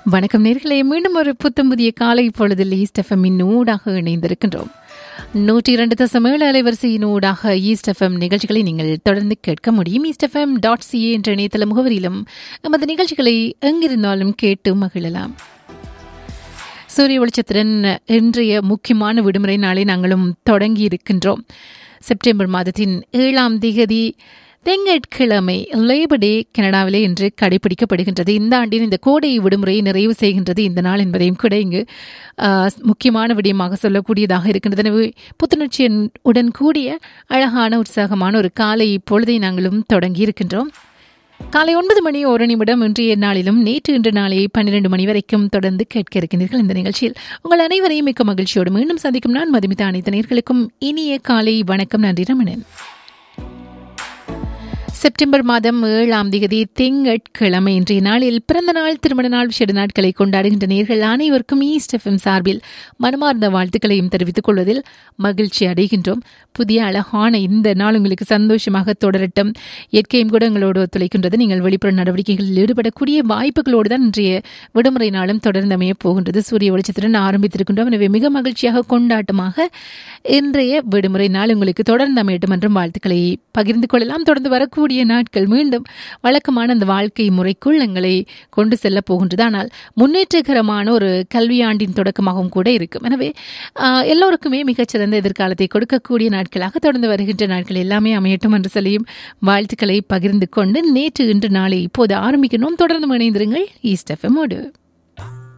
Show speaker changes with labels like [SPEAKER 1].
[SPEAKER 1] வணக்கம் நேர்களே மீண்டும் ஒரு புத்தம் புதிய காலை பொழுதில் ஈஸ்ட் எஃப்எம்மின் ஊடாக இணைந்திருக்கின்றோம் நூற்றி இரண்டு தசம் ஏழு அலைவரிசையின் ஊடாக ஈஸ்ட் எஃப்எம் நிகழ்ச்சிகளை நீங்கள் தொடர்ந்து கேட்க முடியும் ஈஸ்ட் எஃப்எம் டாட் சிஏ என்ற இணையதள முகவரியிலும் நமது நிகழ்ச்சிகளை எங்கிருந்தாலும் கேட்டு மகிழலாம் சூரிய வெளிச்சத்துடன் இன்றைய முக்கியமான விடுமுறை நாளை நாங்களும் தொடங்கி இருக்கின்றோம் செப்டம்பர் மாதத்தின் ஏழாம் திகதி திங்கட்கிழமை லேபர் டே கனடாவிலே இன்று கடைபிடிக்கப்படுகின்றது இந்த ஆண்டின் இந்த கோடை விடுமுறை நிறைவு செய்கின்றது இந்த நாள் என்பதையும் கூட இங்கு முக்கியமான விடயமாக சொல்லக்கூடியதாக இருக்கின்றது எனவே புத்துணர்ச்சியின் உடன் கூடிய அழகான உற்சாகமான ஒரு காலை இப்பொழுதை நாங்களும் தொடங்கி இருக்கின்றோம் காலை ஒன்பது மணி ஒரு நிமிடம் இன்றைய நாளிலும் நேற்று இன்று நாளை பன்னிரண்டு மணி வரைக்கும் தொடர்ந்து கேட்க இருக்கின்றீர்கள் இந்த நிகழ்ச்சியில் உங்கள் அனைவரையும் மிக்க மகிழ்ச்சியோடு மீண்டும் சந்திக்கும் நான் மதுமிதா அனைத்து நேர்களுக்கும் இனிய காலை வணக்கம் நன்றி ரமணன் செப்டம்பர் மாதம் ஏழாம் திகதி திங்கட்கிழமை இன்றைய நாளில் பிறந்த நாள் திருமண நாள் விசேட நாட்களை கொண்டாடுகின்ற நேர்கள் அனைவருக்கும் ஈஸ்ட் எஃப்எம் சார்பில் மனமார்ந்த வாழ்த்துக்களையும் தெரிவித்துக் கொள்வதில் மகிழ்ச்சி அடைகின்றோம் புதிய அழகான இந்த நாள் உங்களுக்கு சந்தோஷமாக தொடரட்டும் இயற்கையும் கூட எங்களோடு ஒத்துழைக்கின்றது நீங்கள் வெளிப்புற நடவடிக்கைகளில் ஈடுபடக்கூடிய வாய்ப்புகளோடு தான் இன்றைய விடுமுறை நாளும் தொடர்ந்து அமைய போகின்றது சூரிய வெளிச்சத்துடன் ஆரம்பித்திருக்கின்றோம் எனவே மிக மகிழ்ச்சியாக கொண்டாட்டமாக இன்றைய விடுமுறை நாள் உங்களுக்கு தொடர்ந்து அமையட்டும் என்றும் வாழ்த்துக்களை பகிர்ந்து கொள்ளலாம் தொடர்ந்து வரக்கூடிய கூடிய நாட்கள் மீண்டும் வழக்கமான அந்த வாழ்க்கை முறைக்குள் எங்களை கொண்டு செல்ல போகின்றது ஆனால் முன்னேற்றகரமான ஒரு கல்வியாண்டின் தொடக்கமாகவும் கூட இருக்கும் எனவே எல்லோருக்குமே மிகச்சிறந்த எதிர்காலத்தை கொடுக்கக்கூடிய நாட்களாக தொடர்ந்து வருகின்ற நாட்கள் எல்லாமே அமையட்டும் என்று சொல்லியும் வாழ்த்துக்களை பகிர்ந்து கொண்டு நேற்று இன்று நாளை இப்போது ஆரம்பிக்கணும் தொடர்ந்து இணைந்திருங்கள் ஈஸ்ட் எஃப்எம்மோடு